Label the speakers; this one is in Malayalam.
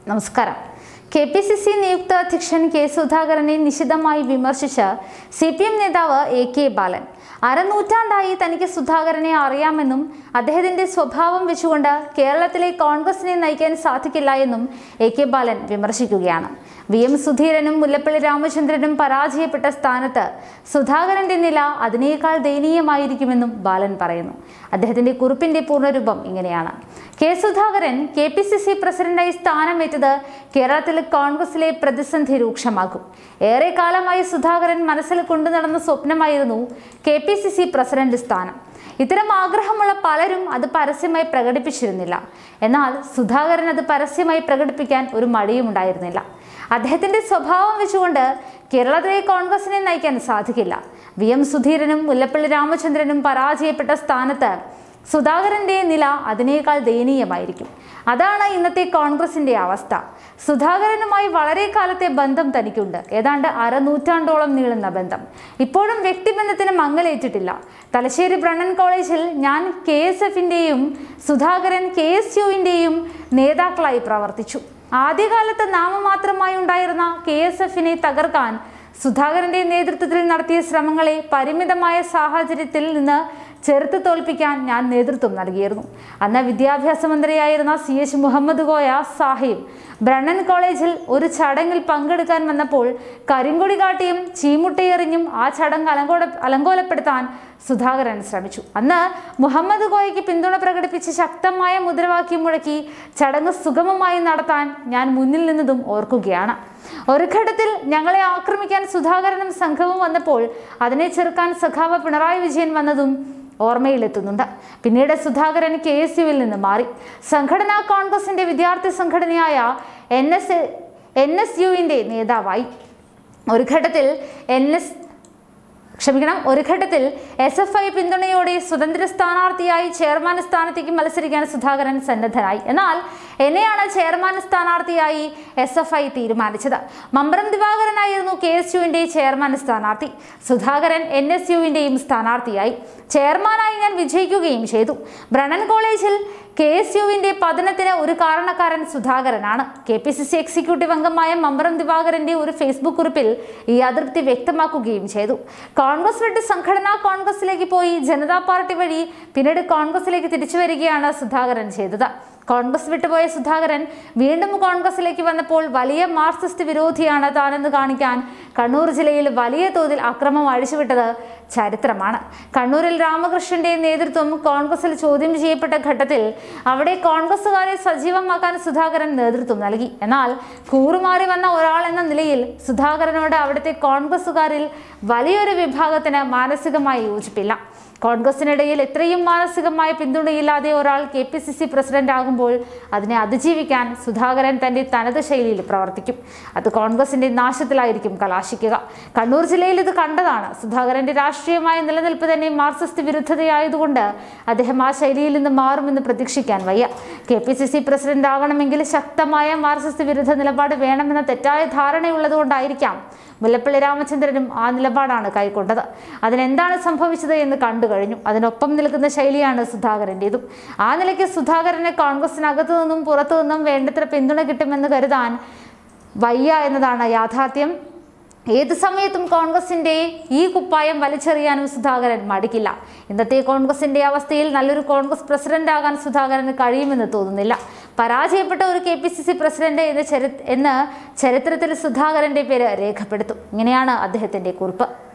Speaker 1: നമസ്കാരം കെ പി സി സി നിയുക്ത അധ്യക്ഷൻ കെ സുധാകരനെ നിശിതമായി വിമർശിച്ച സി പി എം നേതാവ് എ കെ ബാലൻ അരനൂറ്റാണ്ടായി തനിക്ക് സുധാകരനെ അറിയാമെന്നും അദ്ദേഹത്തിന്റെ സ്വഭാവം വെച്ചുകൊണ്ട് കേരളത്തിലെ കോൺഗ്രസിനെ നയിക്കാൻ സാധിക്കില്ല എന്നും എ കെ ബാലൻ വിമർശിക്കുകയാണ് വി എം സുധീരനും മുല്ലപ്പള്ളി രാമചന്ദ്രനും പരാജയപ്പെട്ട സ്ഥാനത്ത് സുധാകരന്റെ നില അതിനേക്കാൾ ദയനീയമായിരിക്കുമെന്നും ബാലൻ പറയുന്നു അദ്ദേഹത്തിന്റെ കുറിപ്പിന്റെ പൂർണ്ണരൂപം ഇങ്ങനെയാണ് K Sudhakaran K P C C പ്രസിഡന്റായി സ്ഥാനമേറ്റത് കേരളത്തിൽ കോൺഗ്രസിലെ പ്രതിസന്ധി രൂക്ഷമാക്കും ഏറെ കാലമായി സുധാകരൻ മനസ്സിൽ കൊണ്ടു നടന്ന സ്വപ്നമായിരുന്നു K P C C president സ്ഥാനം ഇത്തരം ആഗ്രഹമുള്ള പലരും അത് പരസ്യമായി പ്രകടിപ്പിച്ചിരുന്നില്ല എന്നാൽ സുധാകരൻ അത് പരസ്യമായി പ്രകടിപ്പിക്കാൻ ഒരു മടിയും ഉണ്ടായിരുന്നില്ല അദ്ദേഹത്തിന്റെ സ്വഭാവം വെച്ചുകൊണ്ട് കേരളത്തിലെ കോൺഗ്രസിനെ നയിക്കാൻ സാധിക്കില്ല വി എം സുധീരനും മുല്ലപ്പള്ളി രാമചന്ദ്രനും പരാജയപ്പെട്ട സ്ഥാനത്ത് സുധാകരന്റെ നില അതിനേക്കാൾ ദയനീയമായിരിക്കും അതാണ് ഇന്നത്തെ കോൺഗ്രസിന്റെ അവസ്ഥ സുധാകരനുമായി വളരെ കാലത്തെ ബന്ധം തനിക്കുണ്ട് ഏതാണ്ട് അരനൂറ്റാണ്ടോളം നീളുന്ന ബന്ധം ഇപ്പോഴും വ്യക്തിബന്ധത്തിന് മങ്ങലേറ്റിട്ടില്ല തലശ്ശേരി ബ്രണ്ണൻ കോളേജിൽ ഞാൻ കെ എസ് എഫിൻ്റെയും സുധാകരൻ കെ എസ് യുവിൻ്റെയും നേതാക്കളായി പ്രവർത്തിച്ചു ആദ്യകാലത്ത് നാമമാത്രമായി ഉണ്ടായിരുന്ന കെ എസ് എഫിനെ തകർക്കാൻ സുധാകരന്റെ നേതൃത്വത്തിൽ നടത്തിയ ശ്രമങ്ങളെ പരിമിതമായ സാഹചര്യത്തിൽ നിന്ന് ചെറുത്ത് തോൽപ്പിക്കാൻ ഞാൻ നേതൃത്വം നൽകിയിരുന്നു അന്ന് വിദ്യാഭ്യാസ മന്ത്രിയായിരുന്ന C H Muhammad Koya Sahib Brennen കോളേജിൽ ഒരു ചടങ്ങിൽ പങ്കെടുക്കാൻ വന്നപ്പോൾ കരിങ്കൊടി കാട്ടിയും ചീമുട്ടയെറിഞ്ഞും ആ ചടങ്ങ് അലങ്കോല അലങ്കോലപ്പെടുത്താൻ സുധാകരൻ ശ്രമിച്ചു അന്ന് മുഹമ്മദ് കോയയ്ക്ക് പിന്തുണ പ്രകടിപ്പിച്ച് ശക്തമായ മുദ്രാവാക്യം മുഴക്കി ചടങ്ങ് സുഗമമായി നടത്താൻ ഞാൻ മുന്നിൽ നിന്നതും ഓർക്കുകയാണ് ഒരു ഘട്ടത്തിൽ ഞങ്ങളെ ആക്രമിക്കാൻ സുധാകരനും സംഘവും വന്നപ്പോൾ അതിനെ ചെറുക്കാൻ സഖാവ് പിണറായി വിജയൻ വന്നതും ഓർമ്മയിലെത്തുന്നുണ്ട് പിന്നീട് സുധാകരൻ കെ എസ് യുവിൽ നിന്ന് മാറി സംഘടനാ കോൺഗ്രസിന്റെ വിദ്യാർത്ഥി സംഘടനയായ എൻ എസ് എൻ എസ് യുവിൻ്റെ നേതാവായി ഒരു ഘട്ടത്തിൽ എൻ എസ് ക്ഷമിക്കണം ഒരു ഘട്ടത്തിൽ എസ് എഫ് ഐ പിന്തുണയോടെ സ്വതന്ത്ര സ്ഥാനാർത്ഥിയായി ചെയർമാൻ സ്ഥാനത്തേക്ക് മത്സരിക്കാൻ സുധാകരൻ സന്നദ്ധനായി എന്നാൽ എന്നെയാണ് ചെയർമാൻ സ്ഥാനാർത്ഥിയായി എസ് എഫ് ഐ തീരുമാനിച്ചത് മമ്പറം ദിവാകരനായിരുന്നു കെ എസ് യുവിൻ്റെ ചെയർമാൻ സ്ഥാനാർത്ഥി സുധാകരൻ എൻ എസ് യുവിൻ്റെയും സ്ഥാനാർത്ഥിയായി ചെയർമാനായി ഞാൻ വിജയിക്കുകയും ചെയ്തു ബ്രണൻ കോളേജിൽ കെ എസ് യുവിന്റെ പതനത്തിന് ഒരു കാരണക്കാരൻ സുധാകരനാണ് K P C C executive അംഗമായ മമ്പറം ദിവാകരന്റെ ഒരു ഫേസ്ബുക്ക് കുറിപ്പിൽ ഈ അതൃപ്തി വ്യക്തമാക്കുകയും ചെയ്തു കോൺഗ്രസ് വിട്ട് സംഘടനാ കോൺഗ്രസിലേക്ക് പോയി ജനതാ പാർട്ടി വഴി പിന്നീട് കോൺഗ്രസിലേക്ക് തിരിച്ചു വരികയാണ് സുധാകരൻ ചെയ്തത് കോൺഗ്രസ് വിട്ടുപോയ സുധാകരൻ വീണ്ടും കോൺഗ്രസിലേക്ക് വന്നപ്പോൾ വലിയ മാർക്സിസ്റ്റ് വിരോധിയാണ് താനെന്ന് കാണിക്കാൻ കണ്ണൂർ ജില്ലയിൽ വലിയ തോതിൽ അക്രമം അഴിച്ചുവിട്ടത് ചരിത്രമാണ് കണ്ണൂരിൽ രാമകൃഷ്ണന്റെ നേതൃത്വം കോൺഗ്രസിൽ ചോദ്യം ചെയ്യപ്പെട്ട ഘട്ടത്തിൽ അവിടെ കോൺഗ്രസുകാരെ സജീവമാക്കാൻ സുധാകരൻ നേതൃത്വം നൽകി എന്നാൽ കൂറുമാറി വന്ന ഒരാൾ എന്ന നിലയിൽ സുധാകരനോട് അവിടുത്തെ കോൺഗ്രസുകാരിൽ വലിയൊരു വിഭാഗത്തിന് മാനസികമായി യോജിപ്പില്ല കോൺഗ്രസിനിടയിൽ എത്രയും മാനസികമായ പിന്തുണയില്ലാതെ ഒരാൾ K P C C president ആകുമ്പോൾ അതിനെ അതിജീവിക്കാൻ സുധാകരൻ തന്റെ തനത് ശൈലിയിൽ പ്രവർത്തിക്കും അത് കോൺഗ്രസിന്റെ നാശത്തിലായിരിക്കും കലാശിക്കുക കണ്ണൂർ ജില്ലയിൽ ഇത് കണ്ടതാണ് സുധാകരന്റെ രാഷ്ട്രീയമായ നിലനിൽപ്പ് തന്നെ മാർക്സിസ്റ്റ് വിരുദ്ധതയായതുകൊണ്ട് അദ്ദേഹം ആ ശൈലിയിൽ നിന്ന് മാറുമെന്ന് പ്രതീക്ഷിക്കാൻ വയ്യ K P C C president ആകണമെങ്കിൽ ശക്തമായ മാർക്സിസ്റ്റ് വിരുദ്ധ നിലപാട് വേണമെന്ന തെറ്റായ ധാരണയുള്ളതുകൊണ്ടായിരിക്കാം മുല്ലപ്പള്ളി രാമചന്ദ്രനും ആ നിലപാടാണ് കൈക്കൊണ്ടത് അതിനെന്താണ് സംഭവിച്ചത് എന്ന് കണ്ടു കഴിഞ്ഞു അതിനൊപ്പം നിൽക്കുന്ന ശൈലിയാണ് സുധാകരൻ്റെതും ആ നിലയ്ക്ക് സുധാകരനെ കോൺഗ്രസിനകത്തു നിന്നും പുറത്തു നിന്നും വേണ്ടത്ര പിന്തുണ കിട്ടുമെന്ന് കരുതാൻ വയ്യ എന്നതാണ് യാഥാർത്ഥ്യം ഏത് സമയത്തും കോൺഗ്രസിന്റെ ഈ കുപ്പായം വലിച്ചെറിയാനും സുധാകരൻ മടിക്കില്ല ഇന്നത്തെ കോൺഗ്രസിന്റെ അവസ്ഥയിൽ നല്ലൊരു കോൺഗ്രസ് പ്രസിഡന്റ് ആകാൻ സുധാകരന് കഴിയുമെന്ന് തോന്നുന്നില്ല പരാജയപ്പെട്ട ഒരു K P C C president എന്ന് ചരി എന്ന് ചരിത്രത്തിൽ സുധാകരന്റെ പേര് രേഖപ്പെടുത്തും ഇങ്ങനെയാണ് അദ്ദേഹത്തിന്റെ കുറിപ്പ്